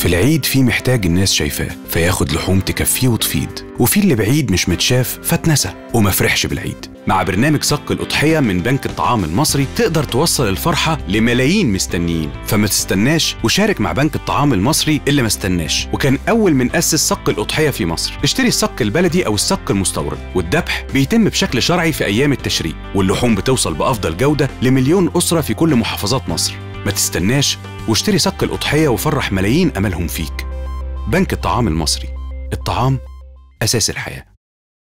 في العيد في محتاج الناس شايفاه فياخد لحوم تكفيه وتفيض وفي اللي بعيد مش متشاف فاتنسى وما فرحش بالعيد مع برنامج صك الأضحية من بنك الطعام المصري تقدر توصل الفرحة لملايين مستنيين فما تستناش وشارك مع بنك الطعام المصري اللي ما استناش وكان أول من أسس صك الأضحية في مصر اشتري الصك البلدي أو الصك المستورد والذبح بيتم بشكل شرعي في أيام التشريق واللحوم بتوصل بأفضل جودة لمليون أسرة في كل محافظات مصر ما تستناش واشتري صك الأضحية وفرح ملايين أملهم فيك بنك الطعام المصري الطعام أساس الحياه